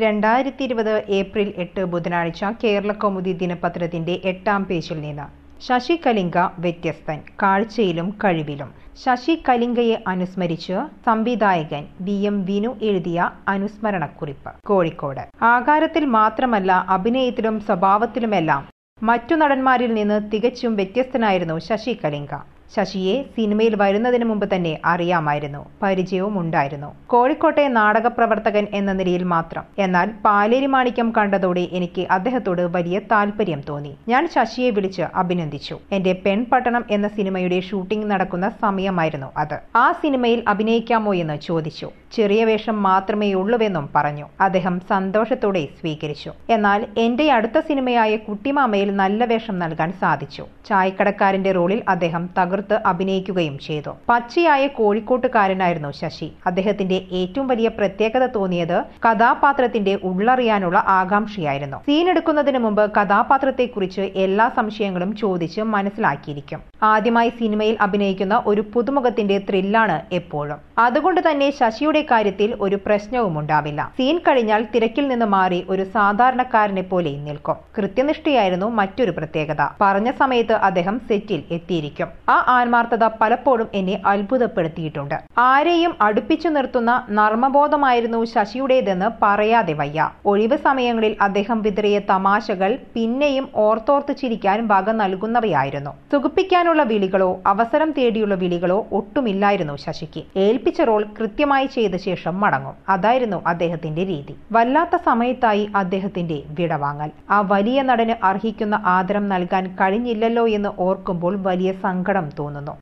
രണ്ടായിരത്തി ഇരുപത് ഏപ്രിൽ എട്ട് ബുധനാഴ്ച കേരളകൗമുദി ദിനപത്രത്തിന്റെ എട്ടാം പേജിൽ നിന്ന് ശശി കലിംഗ വ്യത്യസ്തൻ കാഴ്ചയിലും കഴിവിലും ശശി കലിംഗയെ അനുസ്മരിച്ച് സംവിധായകൻ വി എം വിനു എഴുതിയ അനുസ്മരണക്കുറിപ്പ് കോഴിക്കോട് ആകാരത്തിൽ മാത്രമല്ല അഭിനയത്തിലും സ്വഭാവത്തിലുമെല്ലാം മറ്റു നടന്മാരിൽ നിന്ന് തികച്ചും വ്യത്യസ്തനായിരുന്നു ശശി കലിംഗ ശശിയെ സിനിമയിൽ വരുന്നതിന് മുമ്പ് തന്നെ അറിയാമായിരുന്നു പരിചയവും ഉണ്ടായിരുന്നു കോഴിക്കോട്ടെ നാടക പ്രവർത്തകൻ എന്ന നിലയിൽ മാത്രം എന്നാൽ പാലേരി മാണിക്യം കണ്ടതോടെ എനിക്ക് അദ്ദേഹത്തോട് വലിയ താല്പര്യം തോന്നി ഞാൻ ശശിയെ വിളിച്ച് അഭിനന്ദിച്ചു എന്റെ പെൺപട്ടണം എന്ന സിനിമയുടെ ഷൂട്ടിംഗ് നടക്കുന്ന സമയമായിരുന്നു അത് ആ സിനിമയിൽ അഭിനയിക്കാമോ എന്ന് ചോദിച്ചു ചെറിയ വേഷം മാത്രമേ ഉള്ളൂവെന്നും പറഞ്ഞു അദ്ദേഹം സന്തോഷത്തോടെ സ്വീകരിച്ചു എന്നാൽ എന്റെ അടുത്ത സിനിമയായ കുട്ടിമാമയിൽ നല്ല വേഷം നൽകാൻ സാധിച്ചു ചായക്കടക്കാരന്റെ റോളിൽ അദ്ദേഹം തകർത്തു പുറത്ത് അഭിനയിക്കുകയും ചെയ്തു പച്ചയായ കോഴിക്കോട്ടുകാരനായിരുന്നു ശശി അദ്ദേഹത്തിന്റെ ഏറ്റവും വലിയ പ്രത്യേകത തോന്നിയത് കഥാപാത്രത്തിന്റെ ഉള്ളറിയാനുള്ള ആകാംക്ഷയായിരുന്നു സീൻ എടുക്കുന്നതിന് മുമ്പ് കഥാപാത്രത്തെക്കുറിച്ച് എല്ലാ സംശയങ്ങളും ചോദിച്ച് മനസ്സിലാക്കിയിരിക്കും ആദ്യമായി സിനിമയിൽ അഭിനയിക്കുന്ന ഒരു പുതുമുഖത്തിന്റെ ത്രില്ലാണ് എപ്പോഴും അതുകൊണ്ട് തന്നെ ശശിയുടെ കാര്യത്തിൽ ഒരു പ്രശ്നവും ഉണ്ടാവില്ല സീൻ കഴിഞ്ഞാൽ തിരക്കിൽ നിന്ന് മാറി ഒരു സാധാരണക്കാരനെ പോലെ നിൽക്കും കൃത്യനിഷ്ഠയായിരുന്നു മറ്റൊരു പ്രത്യേകത പറഞ്ഞ സമയത്ത് അദ്ദേഹം സെറ്റിൽ എത്തിയിരിക്കും ആ ആത്മാർത്ഥത പലപ്പോഴും എന്നെ അത്ഭുതപ്പെടുത്തിയിട്ടുണ്ട് ആരെയും അടുപ്പിച്ചു നിർത്തുന്ന നർമ്മബോധമായിരുന്നു ശശിയുടേതെന്ന് പറയാതെ വയ്യ ഒഴിവ് സമയങ്ങളിൽ അദ്ദേഹം വിതറിയ തമാശകൾ പിന്നെയും ഓർത്തോർത്ത് ചിരിക്കാൻ വക നൽകുന്നവയായിരുന്നു സുഖിപ്പിക്കാനുള്ള വിളികളോ അവസരം തേടിയുള്ള വിളികളോ ഒട്ടുമില്ലായിരുന്നു ശശിക്ക് ഏൽപ്പിച്ച റോൾ കൃത്യമായി ചെയ്ത ശേഷം മടങ്ങും അതായിരുന്നു അദ്ദേഹത്തിന്റെ രീതി വല്ലാത്ത സമയത്തായി അദ്ദേഹത്തിന്റെ വിടവാങ്ങൽ ആ വലിയ നടന് അർഹിക്കുന്ന ആദരം നൽകാൻ കഴിഞ്ഞില്ലല്ലോ എന്ന് ഓർക്കുമ്പോൾ വലിയ സങ്കടം തോന്നുന്നു